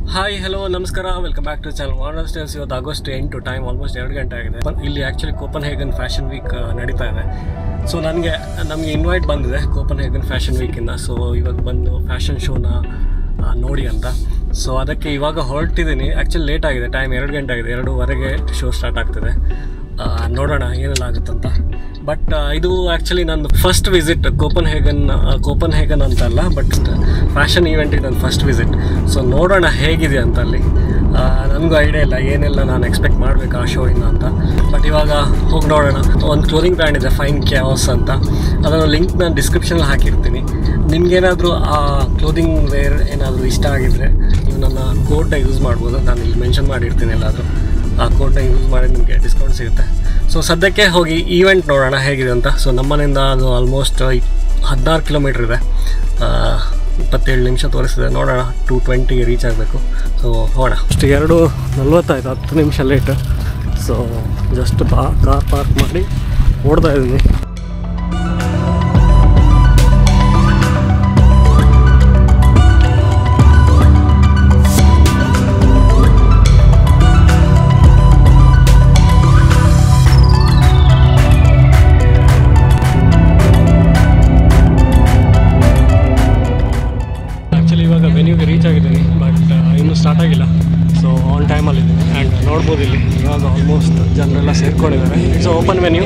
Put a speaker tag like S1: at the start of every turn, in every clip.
S1: Hi hello ನಮಸ್ಕಾರ welcome back to channel Warner Stales ಇವತ್ತು August ಎಂಟು ಟೈಮ್ ಆಲ್ಮೋಸ್ಟ್ ಎರಡು ಗಂಟೆ ಆಗಿದೆ ಪ- ಇಲ್ಲಿ actually Copenhagen fashion week ನಡೀತಾ ಇದೆ ಸೊ ನನಗೆ ನಮಗೆ ಇನ್ವೈಟ್ ಬಂದಿದೆ ಕೋಪನ್ ಹೇಗನ್ ಫ್ಯಾಷನ್ ವೀಕಿಂದ ಸೊ ಇವಾಗ ಬಂದು ಫ್ಯಾಷನ್ ಶೋನ ನೋಡಿ ಅಂತ ಸೊ ಅದಕ್ಕೆ ಇವಾಗ ಹೊರಟಿದ್ದೀನಿ ಆ್ಯಕ್ಚುಲಿ ಲೇಟ್ ಆಗಿದೆ ಟೈಮ್ ಎರಡು ಗಂಟೆ ಆಗಿದೆ ಎರಡೂವರೆಗೆ ಶೋ ಸ್ಟಾರ್ಟ್ ಆಗ್ತಿದೆ ಆ, ನೋಡೋಣ ಏನೆಲ್ಲ ಆಗುತ್ತಂತ ಬಟ್ ಇದು ಆ್ಯಕ್ಚುಲಿ ನಂದು first visit Copenhagen Copenhagen ಅಂತ ಅಲ್ಲ ಬಟ್ ಫ್ಯಾಷನ್ ಈವೆಂಟಿಗೆ ನನ್ನ ಫಸ್ಟ್ ವಿಸಿಟ್ ಸೊ ನೋಡೋಣ ಹೇಗಿದೆ ಅಂತ ಅಲ್ಲಿ ಆ, ನನಗೂ ಐಡಿಯಾ ಇಲ್ಲ ಏನೆಲ್ಲ ನಾನು ಎಕ್ಸ್ಪೆಕ್ಟ್ ಮಾಡಬೇಕು ಆ ಶೋಯಿಂದ ಅಂತ ಬಟ್ ಇವಾಗ ಹೋಗಿ ನೋಡೋಣ ಒಂದು ಕ್ಲೋರಿಂಗ್ ಬ್ರ್ಯಾಂಡ್ ಇದೆ ಫೈನ್ ಕ್ಯಾವಸ್ ಅಂತ ಅದನ್ನು ಲಿಂಕ್ ನಾನು ಡಿಸ್ಕ್ರಿಪ್ಷನಲ್ಲಿ ಹಾಕಿರ್ತೀನಿ ನಿಮ್ಗೇನಾದರೂ ಆ ಕ್ಲೋದಿಂಗ್ ವೇರ್ ಏನಾದರೂ ಇಷ್ಟ ಆಗಿದ್ರೆ ನೀವು ನನ್ನ ಕೋಡ್ನ ಯೂಸ್ ಮಾಡ್ಬೋದು ನಾನು ಇಲ್ಲಿ ಮೆನ್ಷನ್ ಮಾಡಿರ್ತೀನಿ ಎಲ್ಲಾದರೂ ಆ ಕೋಡ್ನ ಯೂಸ್ ಮಾಡಿ ನಿಮಗೆ ಡಿಸ್ಕೌಂಟ್ ಸಿಗುತ್ತೆ ಸೊ ಸದ್ಯಕ್ಕೆ ಹೋಗಿ ಈವೆಂಟ್ ನೋಡೋಣ ಹೇಗಿದೆ ಅಂತ ಸೊ ನಮ್ಮನೆಯಿಂದ ಅದು ಆಲ್ಮೋಸ್ಟ್ ಹದಿನಾರು ಕಿಲೋಮೀಟ್ರ್ ಇದೆ ಆ, ಇಪ್ಪತ್ತೇಳು ನಿಮಿಷ ತೋರಿಸಿದೆ ನೋಡೋಣ ಟು ಟ್ವೆಂಟಿಗೆ ರೀಚ್ ಆಗಬೇಕು ಸೊ ಹೋಗೋಣ ಅಷ್ಟು ಎರಡು ನಲ್ವತ್ತಾಯ್ತು ಹತ್ತು ನಿಮಿಷ ಲೇಟ್ ಸೊ ಜಸ್ಟ್ ಬಾ ಕಾರ್ ಪಾರ್ಕ್ ಮಾಡಿ ಓಡ್ತಾ ಇದ್ದೀನಿ ಆ್ಯಕ್ಚುಲಿ ಇವಾಗ ವೆನ್ಯೂಗೆ ರೀಚ್ ಆಗಿದ್ದೀನಿ ಬಟ್ ಇನ್ನೂ ಸ್ಟಾರ್ಟ್ ಆಗಿಲ್ಲ ಸೊ ಆನ್ ಟೈಮಲ್ಲಿದ್ದೀನಿ ಆ್ಯಂಡ್ ನೋಡ್ಬೋದು ಇಲ್ಲಿ ಇವಾಗ ಆಲ್ಮೋಸ್ಟ್ ಜನರೆಲ್ಲ ಸೇರ್ಕೊಂಡಿದ್ದಾರೆ it's open venue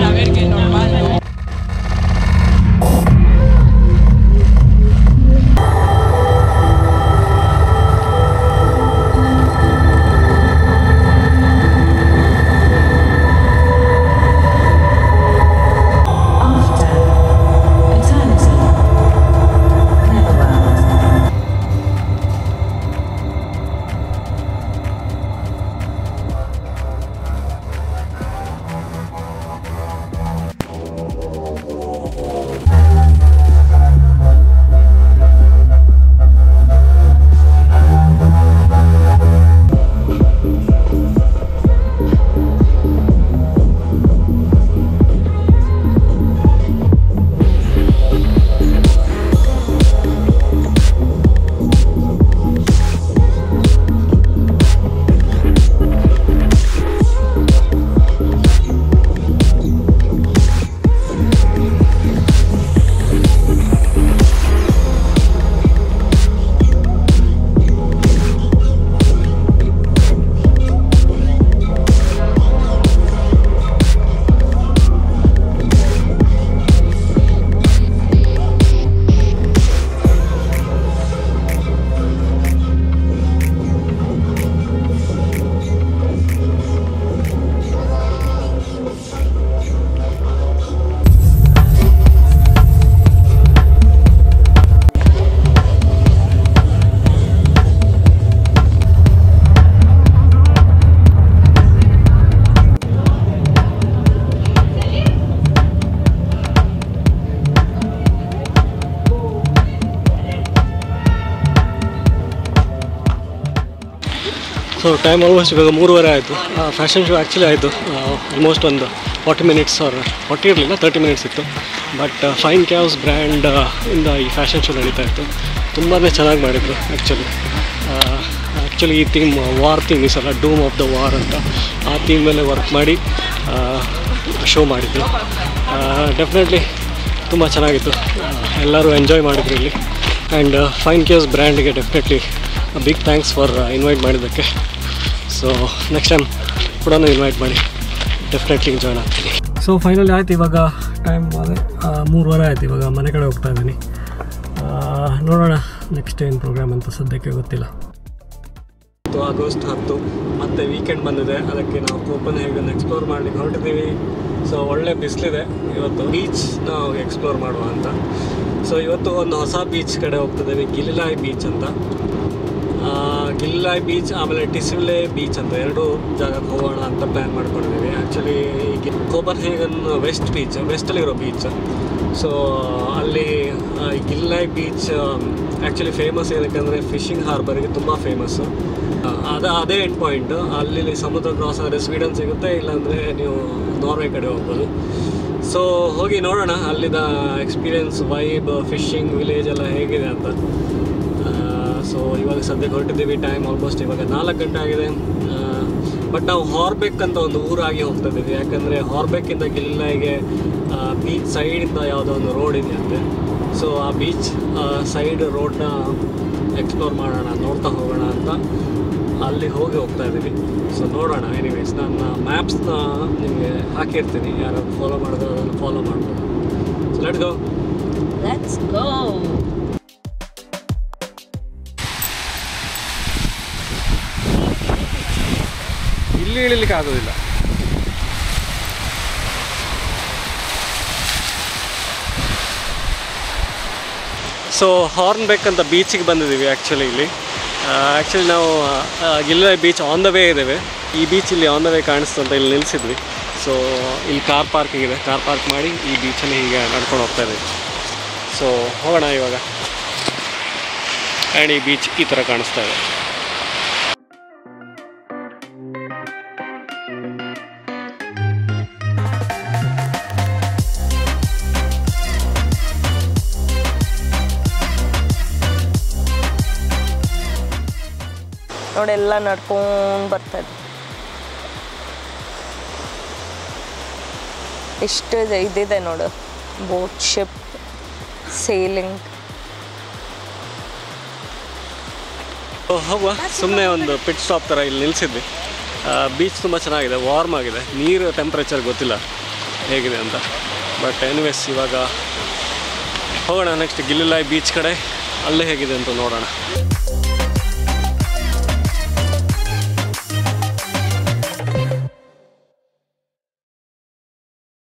S2: After eternity, Netherworld.
S1: So time almost ಇವಾಗ ಮೂರುವರೆ ಆಯಿತು ಫ್ಯಾಷನ್ ಶೋ ಆ್ಯಕ್ಚುಲಿ ಆಯಿತು ಆಲ್ಮೋಸ್ಟ್ ಒಂದು ಫಾರ್ಟಿ ಮಿನಿಟ್ಸ್ ಅವ್ರ ಫಾರ್ಟಿ ಇರಲಿಲ್ಲ ತರ್ಟಿ ಮಿನಿಟ್ಸ್ ಇತ್ತು ಬಟ್ ಫೈನ್ ಕ್ಯಾವ್ಸ್ ಬ್ರ್ಯಾಂಡ್ ಇಂದ ಈ ಫ್ಯಾಷನ್ ಶೋ ನಡೀತಾ ಇತ್ತು ತುಂಬಾ ಚೆನ್ನಾಗಿ ಮಾಡಿದರು ಆ್ಯಕ್ಚುಲಿ ಆ್ಯಕ್ಚುಲಿ ಈ ಥೀಮ್ ವಾರ್ ಥೀಮ್ ಈ ಸಲ ಡೂಮ್ ಆಫ್ ದ ವಾರ್ ಅಂತ ಆ ಥೀಮ್ ಮೇಲೆ ವರ್ಕ್ ಮಾಡಿ ಶೋ ಮಾಡಿದ್ರು ಡೆಫಿನೆಟ್ಲಿ ತುಂಬ ಚೆನ್ನಾಗಿತ್ತು ಆ, ಎಲ್ಲರೂ ಎಂಜಾಯ್ ಮಾಡಿದ್ರು ಇಲ್ಲಿ ಆ್ಯಂಡ್ ಫೈನ್ ಕೇಸ್ ಬ್ರ್ಯಾಂಡ್ಗೆ definitely big thanks for invite ಮಾಡಿದ್ದಕ್ಕೆ ಸೊ ನೆಕ್ಸ್ಟ್ ಟೈಮ್ ಕೂಡ ಇನ್ವೈಟ್ ಮಾಡಿ ಡೆಫಿನೆಟ್ಲಿ ಜಾಯ್ನ್ ಆಗ್ತೀನಿ ಸೊ ಫೈನಲಿ ಆಯ್ತು ಇವಾಗ ಟೈಮ್ ಅದೇ ಆ, ಮೂರುವರೆ ಆಯ್ತು ಇವಾಗ ಮನೆ ಕಡೆ ಹೋಗ್ತಾ ಇದ್ದೀನಿ ಆ, ನೋಡೋಣ ನೆಕ್ಸ್ಟ್ ಏನು ಪ್ರೋಗ್ರಾಮ್ ಅಂತ ಸದ್ಯಕ್ಕೆ ಗೊತ್ತಿಲ್ಲ ಆಗಸ್ಟ್ ಹತ್ತು ಮತ್ತೆ ವೀಕೆಂಡ್ ಬಂದಿದೆ ಅದಕ್ಕೆ ನಾವು ಕೋಪನ್ ಹೇಗನ್ನು ಎಕ್ಸ್ಪ್ಲೋರ್ ಮಾಡ್ಲಿಕ್ಕೆ ಹೊರಟಿದ್ದೀವಿ ಸೊ ಒಳ್ಳೆ ಬಿಸಿಲಿದೆ ಇವತ್ತು ಬೀಚ್ ನಾವು ಎಕ್ಸ್ಪ್ಲೋರ್ ಮಾಡುವ ಅಂತ ಸೊ ಇವತ್ತು ಒಂದು ಹೊಸ ಬೀಚ್ ಕಡೆ ಹೋಗ್ತಿದ್ದೀವಿ ಗಿಲಿಲಾಯ್ ಬೀಚ್ ಅಂತ ಆ, ಗಿಲಿಲಾಯ್ ಬೀಚ್ ಆಮೇಲೆ ಟಿಸಿವ್ಲೆ ಬೀಚ್ ಅಂತ ಎರಡು ಜಾಗಕ್ಕೆ ಹೋಗೋಣ ಅಂತ ಪ್ಲ್ಯಾನ್ ಮಾಡ್ಕೊಂಡಿದ್ದೀವಿ actually Copenhagen west beach ವೆಸ್ಟಲ್ಲಿರೋ ಬೀಚ್ ಸೊ ಅಲ್ಲಿ ಆ, ಈ ಗಿಲ್ಲಾಯ್ ಬೀಚ್ ಆ್ಯಕ್ಚುಲಿ ಫೇಮಸ್ ಏನಕ್ಕೆ ಅಂದರೆ ಫಿಶಿಂಗ್ ಹಾರ್ಬರ್ಗೆ ತುಂಬ ಫೇಮಸ್ಸು ಅದ ಅದೇ ಎಂಡ್ ಪಾಯಿಂಟ್ ಅಲ್ಲಿ ಸಮುದ್ರ ಕ್ರಾಸ್ ಆದರೆ ಸ್ವೀಡನ್ ಸಿಗುತ್ತೆ ಇಲ್ಲಾಂದರೆ ನೀವು ನಾರ್ವೆ ಕಡೆ ಹೋಗ್ಬೋದು ಸೊ ಹೋಗಿ ನೋಡೋಣ ಅಲ್ಲಿದ ಎಕ್ಸ್ಪೀರಿಯನ್ಸ್ ವೈಬ್ ಫಿಶಿಂಗ್ ವಿಲೇಜ್ ಎಲ್ಲ ಹೇಗಿದೆ ಅಂತ ಸೊ ಇವಾಗ ಸದ್ಯಕ್ಕೆ ಹೊರಟಿದ್ದೀವಿ ಟೈಮ್ ಆಲ್ಮೋಸ್ಟ್ ಇವಾಗ ನಾಲ್ಕು ಗಂಟೆ ಆಗಿದೆ ಬಟ್ ನಾವು ಹಾರ್ಬೆಕ್ ಅಂತ ಒಂದು ಊರಾಗಿ ಹೋಗ್ತಾ ಇದ್ದೀವಿ ಯಾಕಂದರೆ ಹಾರ್ಬೆಕ್ಕಿಂದ ಗಿಲ್ಲಿನಾಯಿಗೆ ಬೀಚ್ ಸೈಡಿಂದ ಯಾವುದೋ ಒಂದು ರೋಡ್ ಇದೆಯಂತೆ ಸೊ ಆ ಬೀಚ್ ಸೈಡ್ ರೋಡ್ನ ಎಕ್ಸ್ಪ್ಲೋರ್ ಮಾಡೋಣ ನೋಡ್ತಾ ಹೋಗೋಣ ಅಂತ ಅಲ್ಲಿ ಹೋಗಿ ಹೋಗ್ತಾ ಇದ್ದೀವಿ ಸೊ ನೋಡೋಣ ಎನಿವೇಸ್ ನನ್ನ ಮ್ಯಾಪ್ಸ್ನ ನಿಮಗೆ ಹಾಕಿರ್ತೀನಿ ಯಾರು ಫಾಲೋ ಮಾಡಿದ್ರೆ ಅದನ್ನು ಫಾಲೋ ಮಾಡ್ಬೋದು so let go
S3: let's go
S1: ಇಲ್ಲಿ ಇಳಿಲಿಕ್ಕೆ ಆಗೋದಿಲ್ಲ ಸೊ ಹಾರ್ನ್ ಬೇಕಂತ ಬೀಚಿಗೆ ಬಂದಿದ್ದೀವಿ ಆ್ಯಕ್ಚುಲಿ ಇಲ್ಲಿ ಆ್ಯಕ್ಚುಲಿ ನಾವು ಗಿಲ್ಲ ಬೀಚ್ ಆನ್ ದ ವೇ ಇದ್ದೇವೆ ಈ ಬೀಚ್ ಇಲ್ಲಿ ಆನ್ ದ ವೇ ಕಾಣಿಸ್ತು ಅಂತ ಇಲ್ಲಿ ನಿಲ್ಲಿಸಿದ್ವಿ ಸೊ ಇಲ್ಲಿ ಕಾರ್ ಪಾರ್ಕಿಂಗ್ ಇದೆ ಕಾರ್ ಪಾರ್ಕ್ ಮಾಡಿ ಈ ಬೀಚಲ್ಲಿ ಹೀಗೆ ನಡ್ಕೊಂಡು ಹೋಗ್ತಾ ಇದ್ದೀವಿ ಸೊ ಹೋಗೋಣ ಇವಾಗ ಆ್ಯಂಡ್ ಈ ಬೀಚ್ ಈ ಥರ ಕಾಣಿಸ್ತಾ ಇದೆ
S3: ನೋಡಿ ಎಲ್ಲ ನಡ್ಕೊಂಡು ಬರ್ತಾ ಇದೆ ಎಷ್ಟು ಇದೆ- ಇದಿದೆ ನೋಡು ಬೋಟ್ ಶಿಪ್ ಸೇಲಿಂಗ್
S1: ಓ, ಹೋಗುವ ಸುಮ್ಮನೆ ಒಂದು ಪಿಟ್ ಸ್ಟಾಪ್ ಥರ ಇಲ್ಲಿ ನಿಲ್ಲಿಸಿದ್ವಿ ಬೀಚ್ ತುಂಬ ಚೆನ್ನಾಗಿದೆ ವಾರ್ಮ್ ಆಗಿದೆ ನೀರು ಟೆಂಪ್ರೇಚರ್ ಗೊತ್ತಿಲ್ಲ ಹೇಗಿದೆ ಅಂತ ಬಟ್ ಎನಿವೇಸ್ ಇವಾಗ ಹೋಗೋಣ ನೆಕ್ಸ್ಟ್ ಗಿಲ್ಲಿಲಾಯ್ ಬೀಚ್ ಕಡೆ ಅಲ್ಲೇ ಹೇಗಿದೆ ಅಂತ ನೋಡೋಣ